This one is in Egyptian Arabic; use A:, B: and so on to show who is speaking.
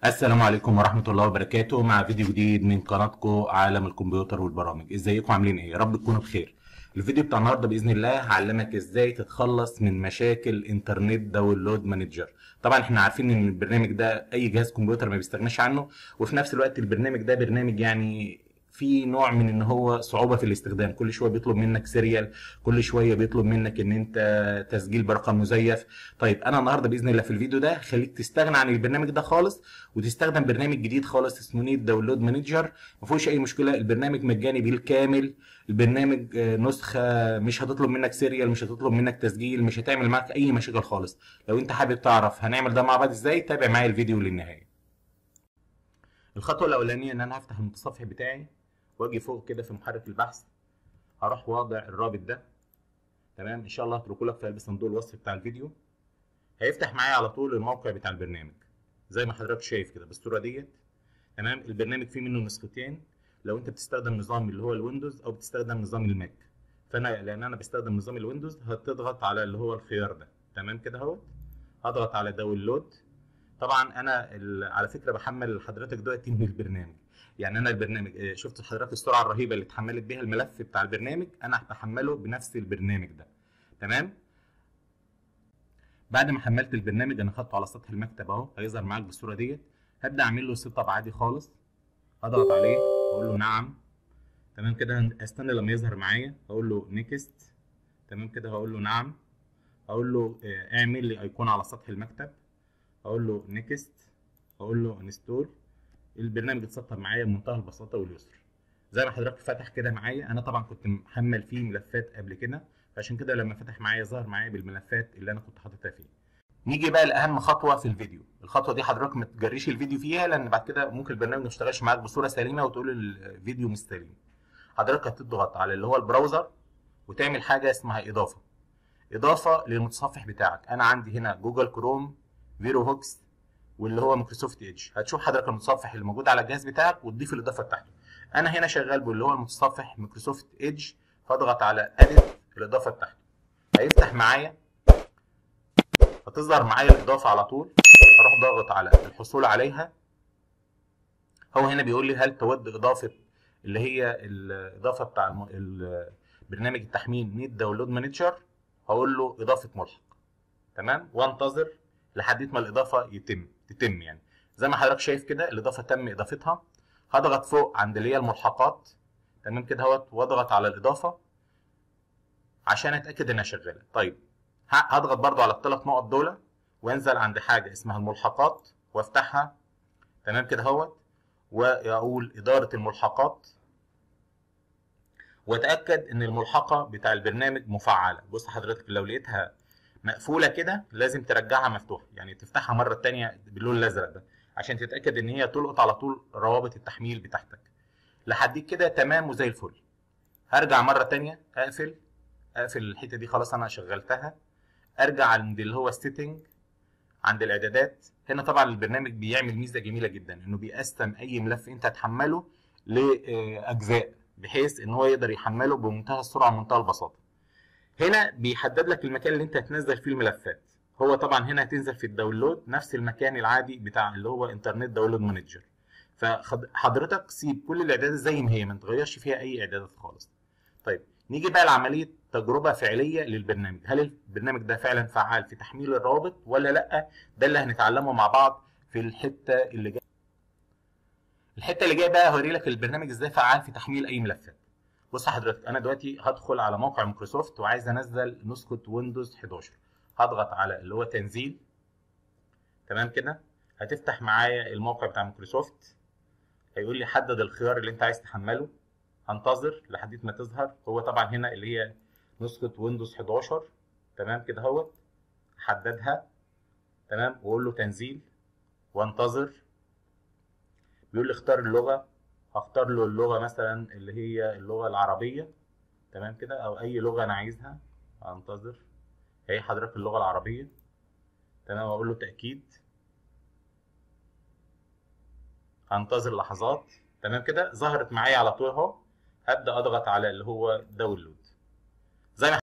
A: السلام عليكم ورحمة الله وبركاته مع فيديو جديد من قناتكم عالم الكمبيوتر والبرامج ازيكم عاملين ايه يا رب تكونوا بخير الفيديو بتاع النهارده باذن الله هعلمك ازاي تتخلص من مشاكل انترنت داونلود مانجر طبعا احنا عارفين ان البرنامج ده اي جهاز كمبيوتر ما بيستغناش عنه وفي نفس الوقت البرنامج ده برنامج يعني في نوع من ان هو صعوبه في الاستخدام كل شويه بيطلب منك سيريال كل شويه بيطلب منك ان انت تسجيل برقم مزيف طيب انا النهارده باذن الله في الفيديو ده خليك تستغنى عن البرنامج ده خالص وتستخدم برنامج جديد خالص اسمه نيت داونلود مانجر ما فيهوش اي مشكله البرنامج مجاني بالكامل البرنامج آه، نسخه مش هتطلب منك سيريال مش هتطلب منك تسجيل مش هتعمل معاك اي مشاكل خالص لو انت حابب تعرف هنعمل ده مع بعض ازاي تابع معايا الفيديو للنهايه الخطوه الاولانيه ان انا هفتح المتصفح بتاعي واجي فوق كده في محرك البحث هروح واضع الرابط ده تمام ان شاء الله هتركه لك في قلب صندوق الوصف بتاع الفيديو هيفتح معايا على طول الموقع بتاع البرنامج زي ما حضرتك شايف كده بالصوره ديت تمام البرنامج فيه منه نسختين لو انت بتستخدم نظام اللي هو الويندوز او بتستخدم نظام الماك فانا لان انا بستخدم نظام الويندوز هتضغط على اللي هو الخيار ده تمام كده اهوت هضغط على داونلود طبعا انا ال- على فكره بحمل حضرتك دلوقتي من البرنامج يعني انا البرنامج آه، شفت حضرتك السرعه الرهيبه اللي اتحملت بيها الملف بتاع البرنامج انا بحمله بنفس البرنامج ده تمام بعد ما حملت البرنامج انا خدته على سطح المكتب اهو هيظهر معاك بالصوره ديت هبدا اعمل له سيت اب عادي خالص اضغط عليه اقول له نعم تمام كده استنى لما يظهر معايا اقول له نيكست تمام كده هقول له نعم اقول له آه، اعمل لي ايقونه على سطح المكتب اقول له نيكست اقول له انستول البرنامج اتسطب معايا بمنتهى البساطه واليسر زي ما حضرتك فتح كده معايا انا طبعا كنت محمل فيه ملفات قبل كده فعشان كده لما فتح معايا ظهر معايا بالملفات اللي انا كنت حاططها فيه نيجي بقى لاهم خطوه في الفيديو الخطوه دي حضرتك ما تجريش الفيديو فيها لان بعد كده ممكن البرنامج ما يشتغلش معاك بصوره سليمه وتقول الفيديو مش سليم حضرتك هتضغط على اللي هو البراوزر وتعمل حاجه اسمها اضافه اضافه للمتصفح بتاعك انا عندي هنا جوجل كروم فيرو هوكس واللي هو مايكروسوفت ايدج هتشوف حضرتك المتصفح اللي موجود على الجهاز بتاعك وتضيف الاضافه بتاعته انا هنا شغال باللي هو المتصفح مايكروسوفت ايدج فاضغط على اديت الاضافه بتاعته هيفتح معايا هتظهر معايا الاضافه على طول اروح ضاغط على الحصول عليها هو هنا بيقول لي هل تود اضافه اللي هي الاضافه بتاع الم... ال- برنامج التحميل نيت داونلود مانجر هقول له اضافه ملحق تمام وانتظر لحد ما الاضافه يتم تتم يعني زي ما حضرتك شايف كده الاضافه تم اضافتها هضغط فوق عند اللي هي الملحقات تمام كده اهوت واضغط على الاضافه عشان اتاكد انها شغاله طيب ه- هضغط برضو على الثلاث نقط دول وانزل عند حاجه اسمها الملحقات وافتحها تمام كده اهوت واقول اداره الملحقات واتاكد ان الملحقه بتاع البرنامج مفعله بص حضرتك لو لقيتها مقفوله كده لازم ترجعها مفتوحه يعني تفتحها مره تانية باللون الازرق ده عشان تتاكد ان هي تلقط على طول روابط التحميل بتاعتك لحديك كده تمام وزي الفل هرجع مره تانية اقفل اقفل الحته دي خلاص انا شغلتها ارجع عند اللي هو ستيتنج عند الاعدادات هنا طبعا البرنامج بيعمل ميزه جميله جدا انه بيقسم اي ملف انت هتحمله لاجزاء بحيث ان هو يقدر يحمله بمنتهى السرعه ومنتهى البساطه هنا بيحدد لك المكان اللي انت هتنزل فيه الملفات هو طبعا هنا هتنزل في الداونلود نفس المكان العادي بتاع اللي هو انترنت داونلود مانجر فحضرتك سيب كل الاعدادات زي ما هي ما تغيرش فيها اي اعدادات خالص طيب نيجي بقى لعمليه تجربه فعليه للبرنامج هل البرنامج ده فعلا فعال في تحميل الروابط ولا لا ده اللي هنتعلمه مع بعض في الحته اللي جايه الحته اللي جايه بقى هوري لك البرنامج ازاي فعال في تحميل اي ملفات بص حضرتك انا دلوقتي هدخل على موقع مايكروسوفت وعايز انزل نسخه ويندوز 11 هضغط على اللي هو تنزيل تمام كده هتفتح معايا الموقع بتاع مايكروسوفت هيقول لي حدد الخيار اللي انت عايز تحمله هنتظر لحد ما تظهر هو طبعا هنا اللي هي نسخه ويندوز 11 تمام كده اهوت حددها تمام واقول له تنزيل وانتظر بيقول لي اختار اللغه هختار له اللغه مثلا اللي هي اللغه العربيه تمام كده او اي لغه انا عايزها هنتظر اهي حضرتك اللغه العربيه تمام اقول له تاكيد هنتظر لحظات تمام كده ظهرت معايا على طول اهو هبدا اضغط على اللي هو داونلود زي ما